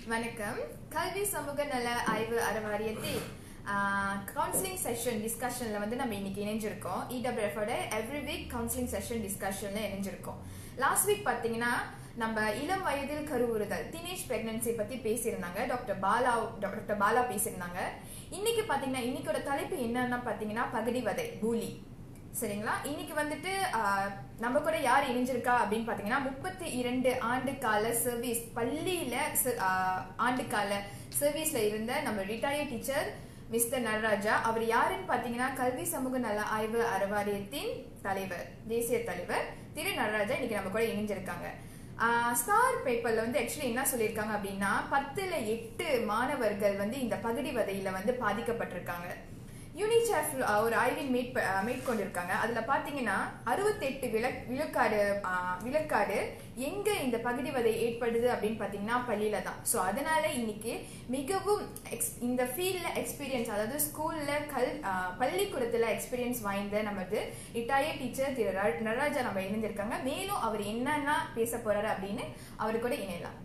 வணக்கம் கல்வி சமூக நல ஆய்வு அறவாரியத்தில் கவுன்சிலிங் செஷன் டிஸ்கஷன்ல வந்து நம்ம இன்னைக்கு இணைஞ்சிருக்கோம் இடபிள்யூஎஃபோட எவ்ரி வீக் கவுன்சிலிங் செஷன் டிஸ்கஷன்ல இணைஞ்சிருக்கோம் லாஸ்ட் வீக் பாத்தீங்கன்னா நம்ம இளம் வயதில் கருவுறுதல் டீனேஜ் பிரெக்னன்சி பத்தி பேசியிருந்தாங்க டாக்டர் பாலா டாக்டர் பாலா பேசியிருந்தாங்க இன்னைக்கு பாத்தீங்கன்னா இன்னைக்கோட தலைப்பு என்னன்னா பாத்தீங்கன்னா பகடிவதை பூலி சரிங்களா இன்னைக்கு வந்துட்டு ஆஹ், நம்ம கூட யார் இணைஞ்சிருக்கா அப்படின்னு பாத்தீங்கன்னா முப்பத்தி இரண்டு ஆண்டு கால சர்வீஸ் பள்ளியில ச- ஆஹ், ஆண்டு கால சர்வீஸ்ல இருந்த நம்ம ரிட்டையர்ட் டீச்சர் மிஸ்டர் நடராஜா அவர் யாருன்னு பாத்தீங்கன்னா கல்வி சமூக நல ஆய்வு அறவாரியத்தின் தலைவர் தேசிய தலைவர் திரு நடராஜா இன்னைக்கு நம்ம கூட இணைஞ்சிருக்காங்க ஸ்டார் பேப்பர்ல வந்து ஆக்சுவலி என்ன சொல்லியிருக்காங்க அப்படின்னா பத்துல எட்டு மாணவர்கள் வந்து இந்த பகுதி வதையில வந்து பாதிக்கப்பட்டிருக்காங்க யூனிசெஃப் ஒரு ஆய்வின் மேற் மேற்கொண்டிருக்காங்க அதுல பாத்தீங்கன்னா அறுபத்தெட்டு விளக் விழுக்காடு ஆ, விழுக்காடு எங்க இந்த பகுதி வதை ஏற்படுது அப்படின்னு பாத்தீங்கன்னா பள்ளியில தான் ஸோ அதனால இன்னைக்கு மிகவும் ex- இந்த ஃபீல்ட்ல எக்ஸ்பீரியன்ஸ் அதாவது ஸ்கூல்ல கல் ஆ, பள்ளிக்கூடத்துல எக்ஸ்பீரியன்ஸ் வாய்ந்த நமது ரிட்டையர்ட் டீச்சர் திரு ர- நடராஜா நம்ம இணைஞ்சிருக்காங்க மேலும் அவர் என்னென்ன பேச போறாரு அப்படின்னு அவரு கூட இணையலாம்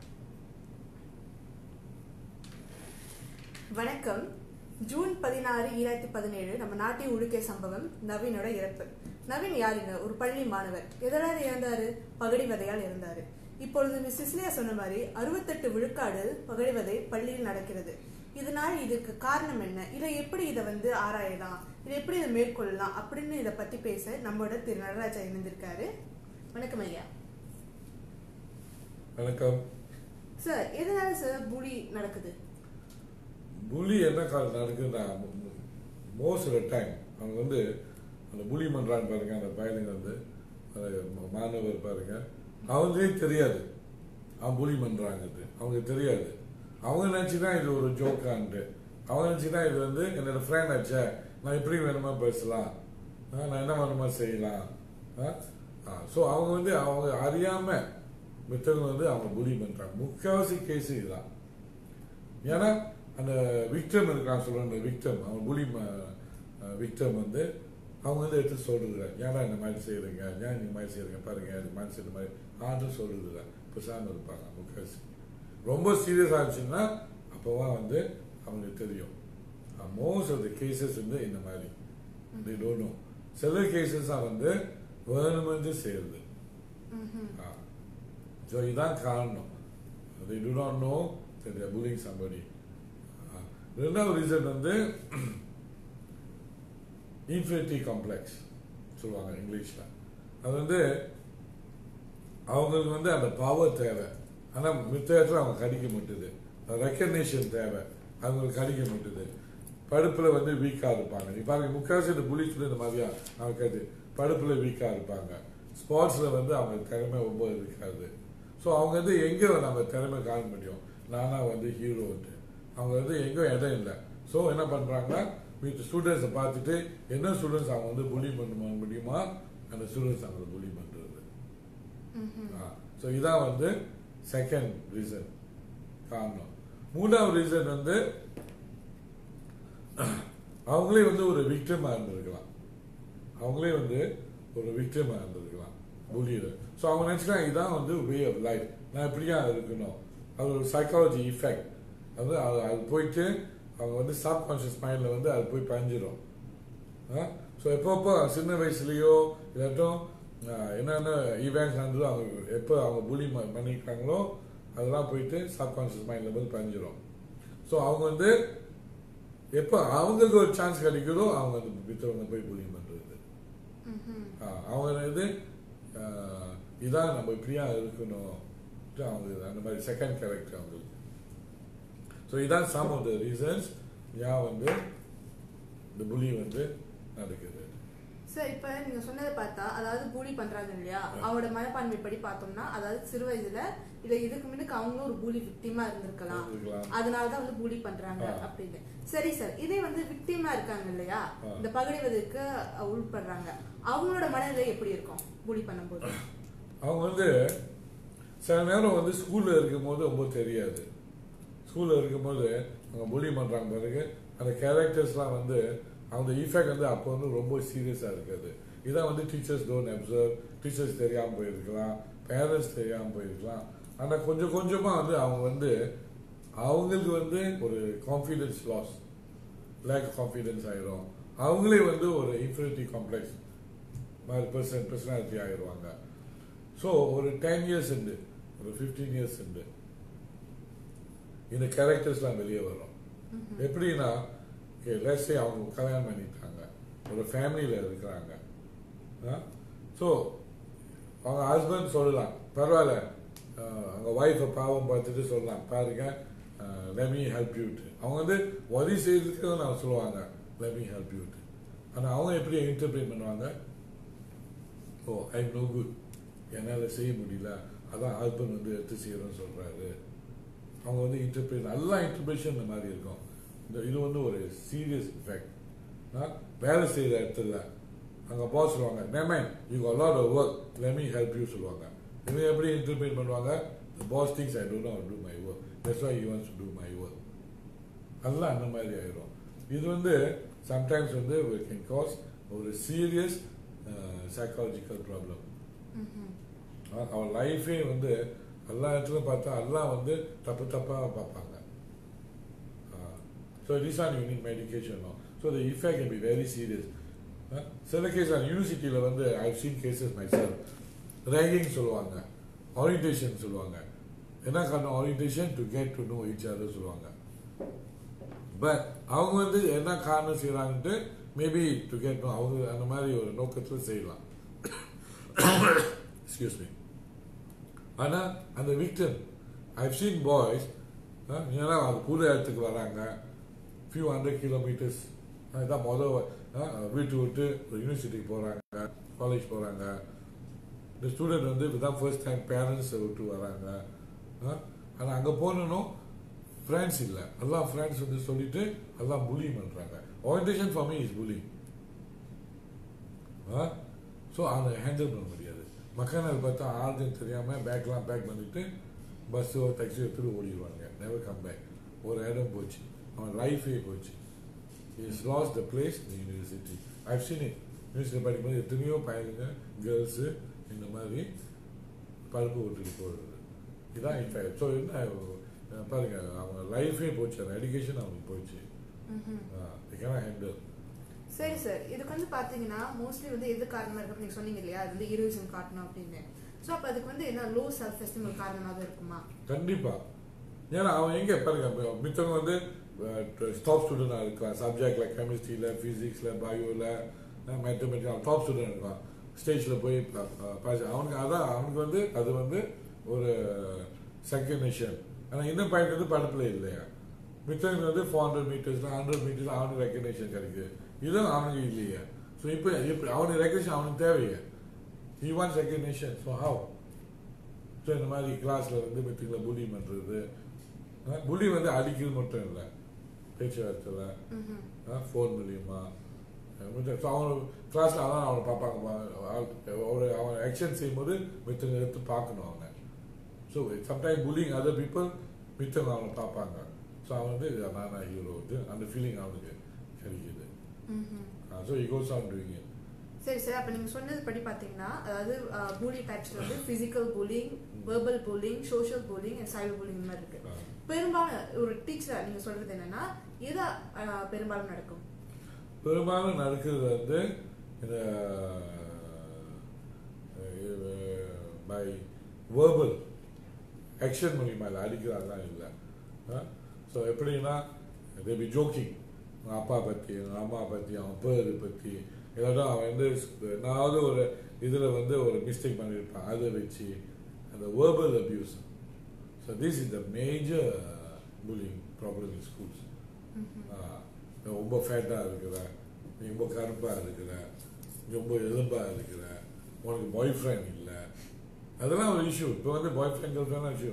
வணக்கம் ஜூன் பதினாறு ஈராயிரத்தி பதினேழு நம்ம நாட்டின் உழுக்கை சம்பவம் நவீனோட இறப்பு நவீன் யாருங்க ஒரு பள்ளி மாணவர் எதனால் இறந்தாரு பகடிவதையால் இறந்தாரு இப்பொழுது மிஸ் சிஸ்லியா சொன்ன மாதிரி அறுபத்தெட்டு விழுக்காடு பகடிவதை பள்ளியில் நடக்கிறது இதனால் இதுக்கு காரணம் என்ன இதை எப்படி இதை வந்து ஆராயலாம் இதை எப்படி இதை மேற்கொள்ளலாம் அப்படின்னு இதை பத்தி பேச நம்மளோட திரு நடராஜா இணைந்திருக்காரு வணக்கம் ஐயா வணக்கம் சார் எதனால சார் புலி நடக்குது புலி என்ன காலம் நடக்குதுன்னா மோஸ்ட் ஆஃப் த டைம் அவங்க வந்து அந்த புலி பண்றான்னு பாருங்க அந்த பையனுங்க வந்து அந்த ம- மாணவர் பாருங்க அவங்களே தெரியாது அவன் புலி பண்றாங்கன்ட்டு அவங்க தெரியாது அவங்க நினைச்சுதான் இது ஒரு ஜோக்கான்ட்டு அவங்க நினைச்சுதான் இது வந்து என்னோட ஃப்ரெண்ட் ஆச்சே நான் எப்படி வேணுமா பேசலாம் ஆ, நான் என்ன வேணுமா செய்யலாம் ஸோ அவங்க வந்து அவங்க அறியாம மித்தவங்க வந்து அவங்க புலி பண்றாங்க முக்காவாசி கேஸ் இதுதான் ஏன்னா அந்த விக்டம் இருக்கான் சொல்ற அந்த விக்டம் அவன் புலி விக்டம் வந்து அவங்க வந்து எடுத்து சொல்றது ஏன்னா இந்த மாதிரி செய்யறீங்க ஏன் இந்த மாதிரி செய்யறீங்க பாருங்க இது மாதிரி செய்யற மாதிரி ஆன்னு சொல்றது பிசாம இருப்பாங்க முக்காசி ரொம்ப சீரியஸ் ஆச்சுன்னா அப்போதான் வந்து அவங்களுக்கு தெரியும் மோஸ்ட் ஆஃப் த கேசஸ் வந்து இந்த மாதிரி they don't know சில கேசஸ் வந்து வேணுமென்று செய்யறது ஸோ இதுதான் காரணம் they do not know that they are bullying somebody ஆ. ரெண்டாவது ரீசன் வந்து இன்ஃபினிட்டி காம்ப்ளெக்ஸ் சொல்லுவாங்க இங்கிலீஷ்ல அது வந்து அவங்களுக்கு வந்து அந்த பவர் தேவை ஆனா மித்த இடத்துல அவங்க கடிக்க மாட்டுது ரெக்கக்னேஷன் தேவை அவங்களுக்கு கடிக்க மாட்டுது படுப்புல வந்து வீக்கா இருப்பாங்க நீ பாருங்க முக்காசி இந்த புலிஸ் இந்த மாதிரியா அவங்க படுப்புல வீக்கா இருப்பாங்க ஸ்போர்ட்ஸ்ல வந்து அவங்க திறமை ரொம்ப இருக்காது ஸோ அவங்க வந்து எங்க நம்ம திறமை காண முடியும் நானா வந்து ஹீரோன்ட்டு அவங்க வந்து எங்கேயும் இடம் இல்லை ஸோ என்ன பண்றாங்கன்னா வீட்டு ஸ்டூடெண்ட்ஸை பார்த்துட்டு என்ன ஸ்டூடெண்ட்ஸ் அவங்க வந்து புலி பண்ண முடியுமா அந்த ஸ்டூடெண்ட்ஸ் அவங்களை புலி பண்றது ஸோ இதான் வந்து செகண்ட் ரீசன் காரணம் மூணாவது ரீசன் வந்து அவங்களே வந்து ஒரு விக்டமா இருந்திருக்கலாம் அவங்களே வந்து ஒரு விக்டமா இருந்திருக்கலாம் புலியில் ஸோ அவங்க நினைச்சுக்கலாம் இதான் வந்து வே ஆஃப் லைஃப் நான் இப்படியா இருக்கணும் அது ஒரு சைக்காலஜி இஃபெக்ட் அது அது அது போயிட்டு அவங்க வந்து சப்கான்ஷியஸ் மைண்டில் வந்து அது போய் பஞ்சிடும் ஸோ எப்பப்போ சின்ன வயசுலயோ இல்லாட்டும் ஆஹ், என்னென்ன ஈவெண்ட்ஸ் நடந்ததோ அவங்க எப்போ அவங்க புலி பண்ணிக்கிறாங்களோ அதெல்லாம் போயிட்டு சப்கான்ஷியஸ் மைண்டில் வந்து பஞ்சிடும் ஸோ அவங்க வந்து எப்போ அவங்களுக்கு ஒரு சான்ஸ் கிடைக்குதோ அவங்க வந்து மித்தவங்க போய் புலி பண்றது ஆஹ், அவங்க இது ஆஹ், இதான் நம்ம இப்படியா இருக்கணும் அவங்க அந்த மாதிரி செகண்ட் கேரக்டர் அவங்களுக்கு ஸோ இதான் சம் ஆஃப் த ரீசன்ஸ் ஏன் வந்து இந்த புலி வந்து நடக்குது சார் இப்ப நீங்க சொன்னதை பார்த்தா அதாவது பூலி பண்றாங்க இல்லையா அவங்களோட மனப்பான்மை படி பார்த்தோம்னா அதாவது சிறு வயதுல இத இதுக்கு முன்னுக்கு அவங்களும் ஒரு பூலி விக்டிமா இருந்திருக்கலாம் இருந்திருக்கலாம். அதனாலதான் வந்து பூலி பண்றாங்க ஆ. அப்படின்னு சரி சார் இதே வந்து விக்டிமா இருக்காங்க இல்லையா ஆ. இந்த பகடிவதற்கு உள்படுறாங்க அவங்களோட மனநிலை எப்படி இருக்கும் பூலி பண்ணும்போது அவங்க வந்து சில நேரம் வந்து ஸ்கூல்ல இருக்கும்போது ரொம்ப தெரியாது ஸ்கூல்ல இருக்கும்போது அவங்க புலி பண்றாங்க பிறகு அந்த கேரக்டர்ஸ்லாம் வந்து அந்த இஃபெக்ட் வந்து அப்போ வந்து ரொம்ப சீரியஸா இருக்காது இதான் வந்து டீச்சர்ஸ் டோன்ட் அப்சர்வ் டீச்சர்ஸ் தெரியாம போயிருக்கலாம் பேரண்ட்ஸ் தெரியாம போயிருக்கலாம் ஆனா கொஞ்சம் கொஞ்சமா வந்து அவங்க வந்து அவங்களுக்கு வந்து ஒரு கான்ஃபிடன்ஸ் லாஸ் லேக் கான்ஃபிடன்ஸ் ஆயிரும் அவங்களே வந்து ஒரு இன்ஃபினிட்டி காம்ப்ளெக்ஸ் மாதிரி பர்சன் பர்சனாலிட்டி ஆயிடுவாங்க ஸோ ஒரு டென் இயர்ஸ் உண்டு ஒரு ஃபிஃப்டீன் இயர்ஸ் உண்டு இந்த கேரக்டர்ஸ்லாம் வெளியே வரும் எப்படின்னா லெஸ்ஸே அவங்க கல்யாணம் பண்ணிட்டாங்க ஒரு ஃபேமிலியில் இருக்கிறாங்க ஸோ அவங்க ஹஸ்பண்ட் சொல்லலாம் பரவாயில்ல அஹ், அவங்க ஒய்ஃபை பாவம் பார்த்துட்டு சொல்லலாம் பாருங்க லெமி ஹெல்ப் யூட்டு அவங்க வந்து உதவி செய்யறதுக்கு நான் சொல்லுவாங்க லெமி ஹெல்ப் யூட்டு ஆனால் அவங்க எப்படி இன்டர்பிரேட் பண்ணுவாங்க ஓ ஐ நோ குட் என்னால் செய்ய முடியல அதான் ஹஸ்பண்ட் வந்து எடுத்து செய்யறோம்னு சொல்றாரு அவங்க வந்து இன்டர்பிரேட் நல்லா இன்டர்பிரேஷன் இந்த மாதிரி இருக்கும் இந்த இது வந்து ஒரு சீரியஸ் இஃபெக்ட் வேலை செய்கிற இடத்துல அங்கே பாஸ் சொல்லுவாங்க நேமேன் you got lot of work let me help you சொல்லுவாங்க இவங்க எப்படி இன்டர்பிரேட் பண்ணுவாங்க the boss thinks I don't know how to do my work that's why he wants to do my work அதெல்லாம் அந்த மாதிரி ஆயிரும் இது வந்து சம்டைம்ஸ் வந்து கேன் காஸ் ஒரு சீரியஸ் சைக்காலஜிக்கல் ப்ராப்ளம் அவன் லைஃபே வந்து எல்லா இடத்துலையும் பார்த்தா எல்லாம் வந்து தப்பு தப்பாக பார்ப்பாங்க so this on unique medication so the effect can be very serious சில கேஸ் யூனிவர்சிட்டியில் வந்து I seen cases my cell ragging சொல்லுவாங்க ஆரியன்டேஷன் சொல்லுவாங்க என்ன காரணம் orientation to get to know each other சொல்லுவாங்க பட் அவங்க வந்து என்ன காரணம் செய்கிறாங்கன்ட்டு மேபி டு கெட் நோ அவங்க அந்த மாதிரி ஒரு நோக்கத்தில் செய்யலாம் எக்ஸ்கியூஸ் மீ ஆனால் அந்த விக்டம் ஐவ் சீன் பாய்ஸ் ஏன்னா அது புது இடத்துக்கு வராங்க ஃபியூ ஹண்ட்ரட் கிலோமீட்டர்ஸ் இதான் மொதல் வீட்டு விட்டு ஒரு யூனிவர்சிட்டிக்கு போகிறாங்க காலேஜ் போகிறாங்க இந்த ஸ்டூடெண்ட் வந்து இதுதான் ஃபர்ஸ்ட் டைம் பேரண்ட்ஸை விட்டு வராங்க ஆனால் அங்கே போனனும் ஃப்ரெண்ட்ஸ் இல்லை எல்லாம் ஃப்ரெண்ட்ஸ் வந்து சொல்லிட்டு எல்லாம் புலி பண்ணுறாங்க orientation for me is bully so அதை ஹேண்டில் பண்ண முடியாது மக்கள் பார்த்தா ஆளுன்னு தெரியாமல் பேக்லாம் பேக் பண்ணிட்டு பஸ்ஸோ டாக்ஸியோ எடுத்துட்டு ஓடிடுவாங்க நெவர் கம் பேக் ஒரு இடம் போச்சு அவன் லைஃபே போச்சு is lose the place the university I've seen it university படிக்கும்போது எத்தனையோ பையனுங்க கேர்ள்ஸு இந்த மாதிரி பருப்பு விட்டுட்டு போகிறது இதான் இன்ஃபேக்ட் ஸோ என்ன அஹ், பாருங்க அவங்க லைஃபே போச்சு அந்த எஜுகேஷன் அவங்களுக்கு போச்சு கேன் ஹேண்டில் சரி சார் இதுக்கு வந்து பாத்தீங்கன்னா மோஸ்ட்லி வந்து எது காரணமா இருக்கு நீங்க சொன்னீங்க இல்லையா அது வந்து ஹீரோயிசம் காட்டணும் அப்படின்னு சோ அப்ப அதுக்கு வந்து என்ன லோ செல்ஃப் எஸ்டிம் ஒரு காரணமாக இருக்குமா கண்டிப்பா ஏன்னா அவன் எங்க பாருங்க இப்ப மித்தவங்க வந்து டாப் ஸ்டூடெண்டாக இருக்கலாம் சப்ஜெக்ட்ல கெமிஸ்ட்ரியில் ஃபிசிக்ஸில் பயோவில் மேத்தமெட்டிக்ஸ் டாப் ஸ்டூடெண்ட் இருக்கான் ஸ்டேஜில் போய் ப- ப- பாஸ் அவனுக்கு அதான் அவனுக்கு வந்து அது வந்து ஒரு செகண்ட் நேஷன் ஆனால் இன்னும் பையனுக்கு வந்து படத்தில் இல்லையா மித்தவங்க வந்து ஃபோர் ஹண்ட்ரட் மீட்டர்ஸில் ஹண்ட்ரட் மீட்டர்ஸ் அவனுக்கு ரெக்கக்னேஷன் கிடைக்குது இதுவும் அவனுக்கு இல்லையா ஸோ இப்போ இப்போ அவனுக்கு ரெக்கக்னேஷன் அவனுக்கு தேவையா he wants recognition so how so இந்த மாதிரி கிளாஸில் வந்து மித்திங்களை புலி பண்ணுறது புலி வந்து அடிக்கிறது மட்டும் இல்லை பேச்சுவார்த்தையில் ஃபோன் மூலியமா ஸோ அவங்க கிளாஸில் அதான் அவனை பார்ப்பாங்க ஒரு அவன் ஆக்ஷன் செய்யும்போது மித்தவங்க எடுத்து பார்க்கணும் அவங்க so sometime bullying other people மித்தவங்க அவனை பார்ப்பாங்க ஸோ அவன் வந்து நான் ஹீரோ வந்து அந்த ஃபீலிங் அவனுக்கு கிடைக்குது so he goes on doing it சரி சார் அப்ப நீங்க சொன்னது படி பாத்தீங்கன்னா அதாவது பூலி டைப்ஸ்ல வந்து physical bullying verbal bullying social bullying and cyber bullying இந்த மாதிரி இருக்கு ஆ. பெரும்பாலும் ஒரு டீச்சரா நீங்க சொல்றது என்னன்னா எதா அஹ், பெரும்பாலும் நடக்கும் பெரும்பாலும் நடக்கிறது வந்து இந்த பை வேர்பல் ஆக்ஷன் மூலியமா இல்லை அடிக்கிறாங்கலாம் இல்லை ஸோ எப்படின்னா தே பி ஜோக்கிங் அப்பா பற்றி அம்மா பற்றி அவன் பேர் பற்றி ஏதாவது அவன் வந்து ஏதாவது ஒரு இதில் வந்து ஒரு மிஸ்டேக் பண்ணியிருப்பான் அதை வச்சு அந்த verbal abuse so this is the major bullying problem in schools நீ ரொம்ப ஃபேட்டாக இருக்கிற நீ ரொம்ப கருப்பாக இருக்கிற நீ ரொம்ப எலும்பாக இருக்கிற உனக்கு பாய் ஃப்ரெண்ட் இல்லை அதெல்லாம் ஒரு இஷ்யூ இப்போ வந்து boyfriend girlfriend issue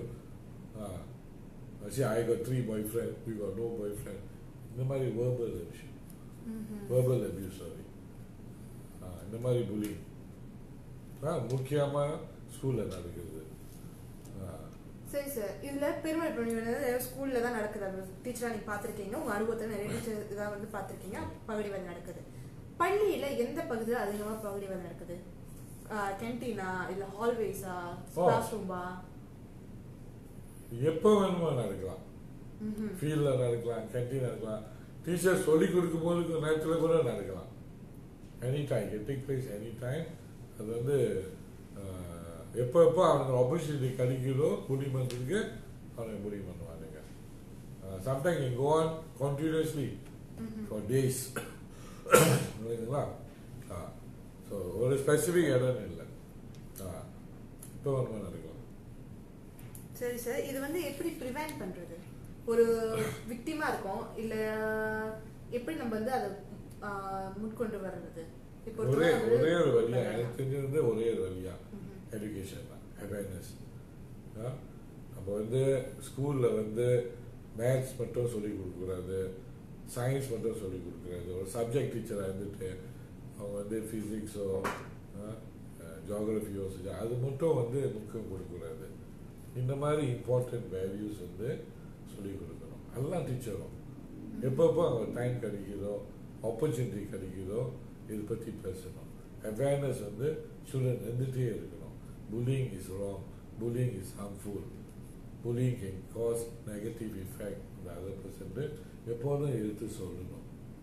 see I got three boyfriend you got no boyfriend இந்த மாதிரி verbal issue verbal abuse sorry இந்த மாதிரி புலிங் முக்கியமாக ஸ்கூலில் நடக்கிறது ஆ. சரி சார் இதுல பெருமை பண்ணி ஸ்கூல்ல தான் நடக்குது டீச்சரா நீங்க பாத்திருக்கீங்க உங்க அனுபவத்துல நிறைய டீச்சர் இதான் வந்து பாத்திருக்கீங்க பகுடிவாதம் நடக்குது பள்ளியில எந்த பகுதியில் அதிகமா பகுடிவாதம் நடக்குது கேன்டீனா இல்ல ஹால்வேஸா ஓ. கிளாஸ் ரூம்பா எப்போ வேணுமோ நடக்கலாம் ஃபீல்டில் நடக்கலாம் கேன்டீன் நடக்கலாம் டீச்சர் சொல்லி கொடுக்கும் போது நேரத்தில் கூட நடக்கலாம் any time take place any time அது வந்து அஹ், எப்போ எப்போ அவனுக்கு ஆப்பர்ச்சுனிட்டி கிடைக்குதோ புலி பண்ணுறதுக்கு அவனுக்கு புலி பண்ணுவானுங்க sometime in go on continuously for days இல்லைங்களா ஸோ ஒரு ஸ்பெசிஃபிக் இடம் இல்லை இப்போ ஒன்று நடக்கலாம் சரி சார் இது வந்து எப்படி ப்ரிவென்ட் பண்றது ஒரு விக்டிமா இருக்கும் இல்ல எப்படி நம்ம வந்து அதை ஆஹ், முன்கொண்டு வர்றது இப்போ ஒரே ஒருத்தவங்க வந்து ஒரே ஒரு வழியா பண்ணலாம். எனக்கு தெரிஞ்சது ஒரே ஒரு வழியா ம்ஹும். எஜுகேஷன் தான் அவேர்னஸ் நம்ம வந்து ஸ்கூல்ல வந்து மேத்ஸ் மட்டும் சொல்லி கொடுக்கக்கூடாது சயின்ஸ் மட்டும் சொல்லி கொடுக்கறது ஒரு சப்ஜெக்ட் டீச்சராக இருந்துட்டு அவங்க வந்து ஃபிசிக்ஸோ ஜியாகிரஃபியோ அது மட்டும் வந்து முக்கியம் கொடுக்கக்கூடாது இந்த மாதிரி இம்பார்ட்டன்ட் வேல்யூஸ் வந்து சொல்லி கொடுக்கணும் எல்லா டீச்சரும் எப்பப்போ அவங்க டைம் கிடைக்குதோ ஆப்பர்ச்சுனிட்டி கிடைக்குதோ இதை பற்றி பேசணும் அவேர்னஸ் வந்து ஸ்டூடெண்ட் இருந்துகிட்டே இருக்கணும் bullying is wrong bullying is harmful bullying can cause negative effect on the other person எப்போதும் எடுத்து சொல்லணும்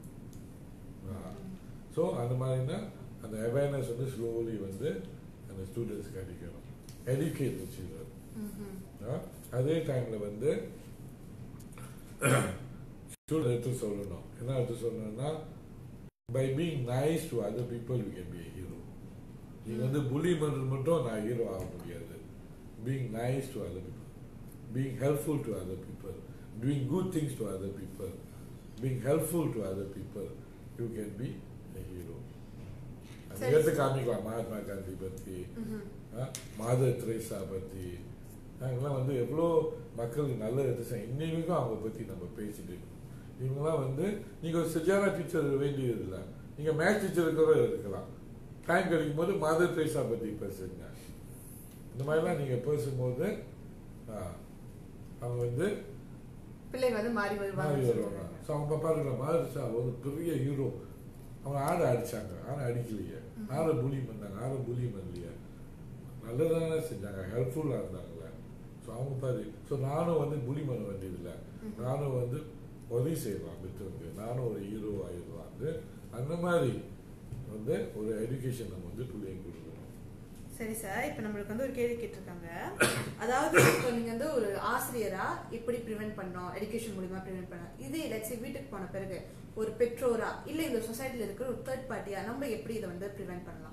ஸோ அந்த மாதிரினா அந்த அவேர்னஸ் வந்து ஸ்லோலி வந்து அந்த ஸ்டூடெண்ட்ஸ் கிடைக்கணும் educate the children ம்ஹும். ஆ? அதே டைம்ல வந்து ஸ்டூடெண்ட் எடுத்து சொல்லணும் என்ன எடுத்து சொல்லணும்னா by being nice to other people you can be hero நீங்க வந்து புலி பண்றது மட்டும் நான் ஹீரோ ஆக முடியாது being nice to other people being helpful to other people doing good things to other people being helpful to other people you can be hero அது சரி. எடுத்து காமிக்கலாம் மகாத்மா காந்தி பத்தி ம்ஹும். மாதர் திரேசா பற்றி நாங்களாம் வந்து எவ்வளோ மக்களுக்கு நல்ல எடுத்து இன்னைக்கும் அவங்க பற்றி நம்ம பேசிட்டு இருக்கோம் இவங்கெல்லாம் வந்து நீங்கள் ஒரு சுஜாரா டீச்சர் வேண்டியது இல்லை நீங்கள் மேத்ஸ் டீச்சர் கூட இருக்கலாம் டைம் கிடைக்கும் போது மாதர் திரேசா பற்றி பேசுங்க இந்த மாதிரிலாம் நீங்கள் பேசும்போது ஆ, அவங்க வந்து பிள்ளைங்க வந்து மாறி மாறி வருவாங்க வருவாங்க ஸோ அவங்க பாருங்க மாதர் ஒரு பெரிய ஹீரோ அவங்க ஆடை அடிச்சாங்க ஆடை அடிக்கலையே ஆடை புலி பண்ணாங்க ஆடை புலி பண்ணலையே நல்லதானே செஞ்சாங்க ஹெல்ப்ஃபுல்லாக இருந்தாங்களே ஸோ அவங்க பாரு ஸோ நானும் வந்து புலி பண்ண வேண்டியதில்லை நானும் வந்து உதவி செய்யலாம் பெற்றவங்க நானும் ஒரு ஹீரோ ஆயிடலாம் வந்து அந்த மாதிரி வந்து ஒரு எஜுகேஷன் நம்ம வந்து பிள்ளைங்க கொடுக்கணும் சரி சார் இப்போ நம்மளுக்கு வந்து ஒரு கேள்வி கேட்டிருக்காங்க அதாவது இப்போ நீங்க வந்து ஒரு ஆசிரியரா எப்படி ப்ரிவென்ட் பண்ணோம் எஜுகேஷன் மூலியமா ப்ரிவென்ட் பண்ண இதே லட்சி வீட்டுக்கு போன பிறகு ஒரு பெற்றோரா இல்ல இந்த சொசைட்டில இருக்கிற ஒரு தேர்ட் பார்ட்டியா நம்ம எப்படி இதை வந்து ப்ரிவென்ட் பண்ணலாம்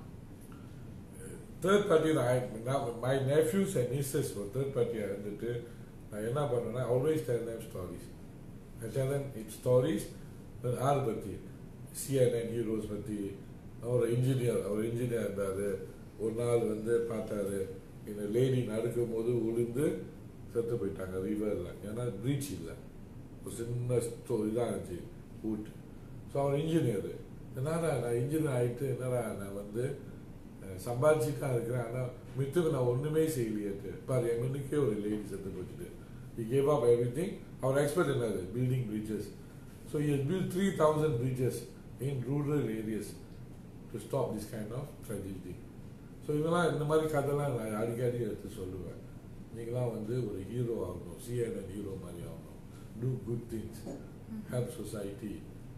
third party my nephews and nieces ஒரு தேர்ட் பார்ட்டியாக இருந்துட்டு நான் என்ன பண்ணேன்னா always tell them stories I tell them it stories யார் பற்றி சிஎன்என் ஹீரோஸ் பற்றி அவர் இன்ஜினியர் அவர் இன்ஜினியர் இருந்தார் ஒரு நாள் வந்து பார்த்தாரு இந்த லேடி நடக்கும் போது உளுந்து செத்து போயிட்டாங்க ரிவரில் ஏன்னா ப்ரீச் இல்லை ஒரு சின்ன ஸ்டோ இதாக இருந்துச்சு ஊட் ஸோ அவர் இன்ஜினியர் என்னடா நான் இன்ஜினியர் ஆகிட்டு என்னடா நான் வந்து அஹ், சம்பாதிச்சுட்டு தான் இருக்கிறேன் ஆனால் மித்துக்கு நான் ஒன்றுமே செய்யலையே பாரு என் முன்னுக்கே ஒரு லேடி செத்து போச்சுட்டு he gave up everything our expert என்னது building bridges so he has built 3000 bridges in rural areas to stop this kind of tragedy so இதெல்லாம் இந்த மாதிரி கதைலாம் நான் அடிக்கடி எடுத்து சொல்லுவேன் நீங்களாம் வந்து ஒரு ஹீரோ ஆகணும் சிஎன்என் ஹீரோ மாதிரி ஆகணும் do good things help society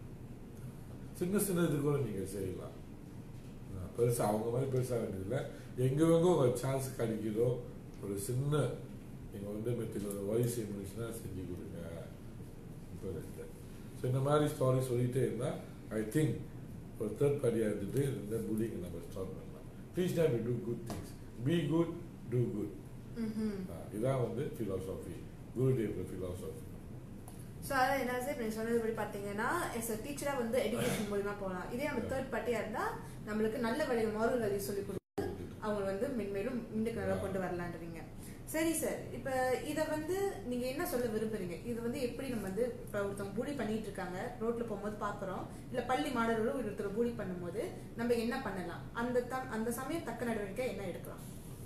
சின்ன சின்ன இது கூட நீங்கள் செய்யலாம் பெருசாக அவங்க மாதிரி பெருசாக வேண்டியதில்லை எங்கெங்க ஒரு சான்ஸ் கிடைக்குதோ ஒரு சின்ன நீங்கள் வந்து மெத்துக்கு ஒரு வழி செய்ய முடிச்சுன்னா செஞ்சு கொடுங்க இப்போ ஸோ இந்த மாதிரி ஸ்டாரி சொல்லிட்டே இருந்தால் ஐ திங்க் ஒரு தேர்ட் பார்ட்டியாக இருந்துட்டு இந்த புல்லிங்கை நம்ம ஸ்டார்ட் பண்ணலாம் please time do good things be good do good இதான் வந்து ஃபிலாசபி குருதேவ் ஃபிலாசபி ஸோ அதான் என்ன சார் இப்போ நீங்க சொன்னதுபடி பார்த்தீங்கன்னா எஸ் டீச்சராக வந்து எஜுகேஷன் மூலியமா போகலாம் இதே நம்ம தேர்ட் பார்ட்டியாக இருந்தால் நம்மளுக்கு நல்ல வழி மாரல் வேல்யூ சொல்லி கொடுத்து அவங்க வந்து மென்மேலும் இன்னுக்கு நல்லா கொண்டு வரலான்றீங்க சரி சார் இப்போ இதை வந்து நீங்கள் என்ன சொல்ல விரும்புறீங்க இது வந்து எப்படி நம்ம வந்து இப்போ ஒருத்தவங்க பூலி பண்ணிட்டு இருக்காங்க ரோட்டில் போகும்போது பார்க்குறோம் இல்லை பள்ளி மாணவர்களும் ஒருத்தர் பூலி பண்ணும்போது நம்ம என்ன பண்ணலாம் அந்த தம் அந்த சமயம் தக்க நடவடிக்கை என்ன எடுக்கலாம்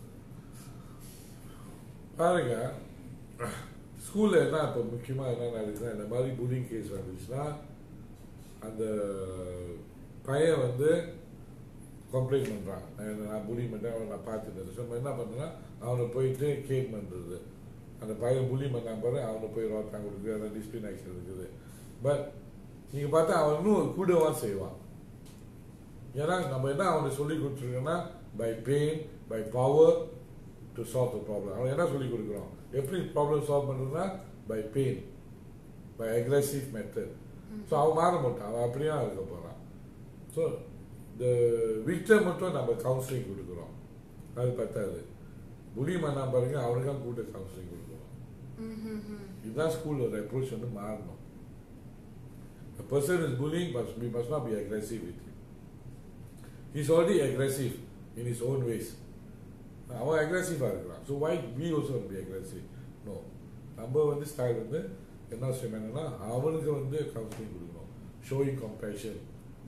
பாருங்க ஸ்கூல்ல என்ன இப்போ முக்கியமாக என்ன நடக்குதுன்னா இந்த மாதிரி புல்லிங் கேஸ் வந்துச்சுன்னா அந்த பையன் வந்து கம்ப்ளைண்ட் பண்ணுறான் நான் நான் புலி பண்ணுறேன் அவனை நான் பார்த்துட்டேன் ஸோ நம்ம என்ன பண்ணுறேன்னா அவனை போயிட்டு கேட் பண்ணுறது அந்த பையன் புலி பண்ணான் பாரு அவனை போய் ரோத்தான் கொடுக்குது அதான் டிஸ்பிளின் ஆக்ஷன் இருக்குது பட் நீங்கள் பார்த்தா அவன் இன்னும் கூடவான் செய்வான் ஏன்னா நம்ம என்ன அவனுக்கு சொல்லி கொடுத்துருக்கோன்னா by pain by power to solve the problem அவன் என்ன சொல்லி கொடுக்குறோம் எப்படி ப்ராப்ளம் சால்வ் பண்ணுறதுனா by pain by aggressive method so அவன் மாற மாட்டான் அவன் அப்படியே இருக்க போகிறான் ஸோ இந்த விக்டர் மட்டும் நம்ம கவுன்சிலிங் கொடுக்குறோம் அது பத்தாது புலி மண்ணா பாருங்க அவனுக்கும் கூட கவுன்சிலிங் கொடுக்குறோம் இதுதான் ஸ்கூலோட அப்ரோச் வந்து மாறணும் A person is bullying, but we must not be aggressive with him. He's already aggressive in his own ways. அவன் அக்ரெசிவாக இருக்கிறான் so why we also be aggressive no நம்ம வந்து ஸ்டைல் வந்து என்ன விஷயம் என்னன்னா அவனுக்கு வந்து கவுன்சிலிங் கொடுக்கணும் showing compassion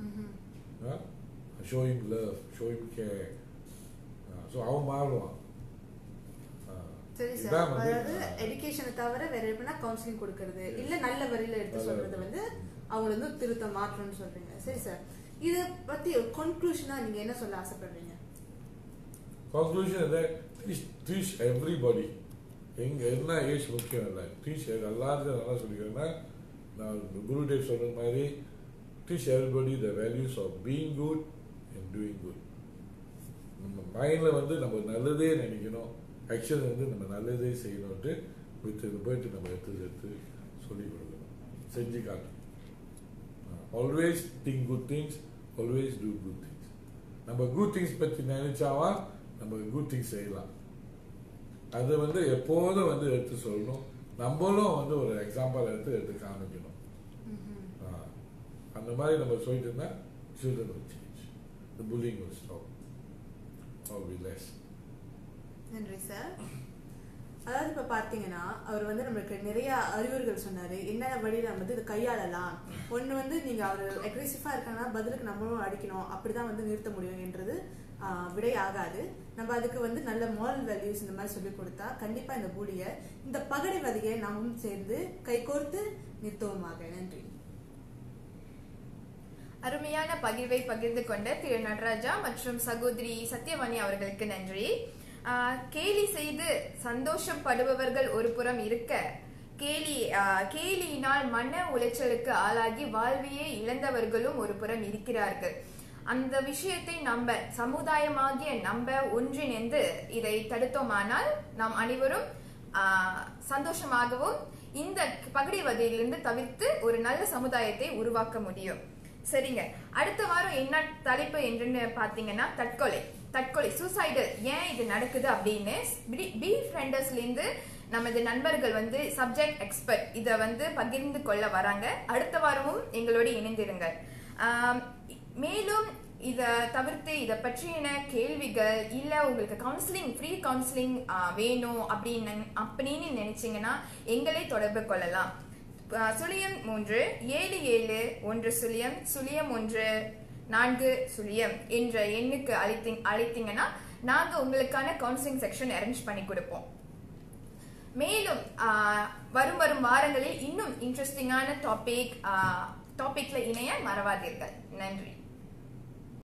showing love showing care so அவன் மாறுவான் ஆ, சரி சார் இதான் வந்து அதாவது எஜுகேஷனை தவிர வேற எப்படின்னா கவுன்சிலிங் கொடுக்கறது இல்ல நல்ல வழியில எடுத்து நல்ல சொல்றது வழி. வந்து அவங்கள வந்து திருத்த மாற்றம்னு சொல்றீங்க சரி சார் இத பத்தி கன்க்ளூஷனா நீங்க என்ன சொல்ல ஆசைப்படுறீங்க conclusion is that teach, teach everybody எங்க என்ன ஏஜ் முக்கியம் இல்லை டீச் எல்லாருக்கும் நல்லா சொல்லிக்கிறேன்னா நான் குருதேவ் சொன்ன மாதிரி teach everybody the values of being good and doing good நம்ம மைண்டில் வந்து நம்ம நல்லதே நினைக்கணும் ஆக்ஷன் வந்து நம்ம நல்லதே செய்யணும்ட்டு வித் போயிட்டு நம்ம எடுத்து எடுத்து சொல்லி கொடுக்கணும் செஞ்சு காட்டணும் always think good things always do good things நம்ம குட் திங்ஸ் பற்றி நினைச்சாவா நம்ம குட் திங்ஸ் செய்யலாம் அது வந்து எப்போதும் வந்து எடுத்து சொல்லணும் நம்மளும் வந்து ஒரு எக்ஸாம்பிள் எடுத்து எடுத்து காமிக்கணும் ஆ. அந்த மாதிரி நம்ம சொல்லிட்டு இருந்தா children will change the bullying will stop or be less நன்றி சார் அதாவது இப்ப பாத்தீங்கன்னா அவர் வந்து நம்மளுக்கு நிறைய அறிவுரைகள் சொன்னாரு என்ன வழியில நம்ம வந்து இதை கையாளலாம் ஒண்ணு வந்து நீங்க அவர் அக்ரெசிவா இருக்காங்கன்னா பதிலுக்கு நம்மளும் அடிக்கணும் அப்படிதான் வந்து நிறுத்த முடியும் என்றது ஆஹ், விடை ஆகாது நம்ம அதுக்கு வந்து நல்ல moral வேல்யூஸ் இந்த மாதிரி சொல்லி கொடுத்தா கண்டிப்பா இந்த பூலிய இந்த பகடைவதியை நாமும் சேர்ந்து கைகோர்த்து நிறுத்துவோமாக நன்றி அருமையான பகிர்வை பகிர்ந்து கொண்ட திரு நடராஜா மற்றும் சகோதரி சத்யவாணி அவர்களுக்கு நன்றி ஆஹ், கேலி செய்து சந்தோஷப்படுபவர்கள் ஒரு புறம் இருக்க கேலி ஆஹ், கேலியினால் மன உளைச்சலுக்கு ஆளாகி வாழ்வையே இழந்தவர்களும் ஒரு புறம் இருக்கிறார்கள் அந்த விஷயத்தை நம்ம சமுதாயமாகிய நம்ம ஒன்றிணைந்து இதை தடுத்தோமானால் நாம் அனைவரும் ஆஹ், சந்தோஷமாகவும் இந்த பகடிவதையிலிருந்து தவிர்த்து ஒரு நல்ல சமுதாயத்தை உருவாக்க முடியும் சரிங்க அடுத்த வாரம் என்ன தலைப்பு என்றுன்னு பாத்தீங்கன்னா தற்கொலை தற்கொலை சூசைடல் ஏன் இது நடக்குது அப்படின்னு பி ஃப்ரெண்டர்ஸ்ல இருந்து நமது நண்பர்கள் வந்து சப்ஜெக்ட் எக்ஸ்பர்ட் இதை வந்து பகிர்ந்து கொள்ள வராங்க அடுத்த வாரமும் எங்களோடு இணைந்திருங்கள் ஆம், மேலும் இதை தவிர்த்து இதை பற்றின கேள்விகள் இல்லை உங்களுக்கு கவுன்சிலிங் ஃப்ரீ கவுன்சிலிங் வேணும் அப்படின்னு அப்படின்னு நினைச்சீங்கன்னா எங்களை தொடர்பு கொள்ளலாம் அஹ், சுழியம் மூன்று ஏழு ஏழு ஒன்று சுழியம் சுழியம் ஒன்று நான்கு சுழியம் என்ற எண்ணுக்கு அழைத்தி அழைத்தீங்கன்னா நாங்க உங்களுக்கான கவுன்சிலிங் செக்ஷன் அரேஞ்ச் பண்ணி கொடுப்போம் மேலும் ஆஹ், வரும் வரும் வாரங்களில் இன்னும் இன்ட்ரெஸ்டிங்கான டாபிக் டாபிக்ல இணைய மறவாதீர்கள் நன்றி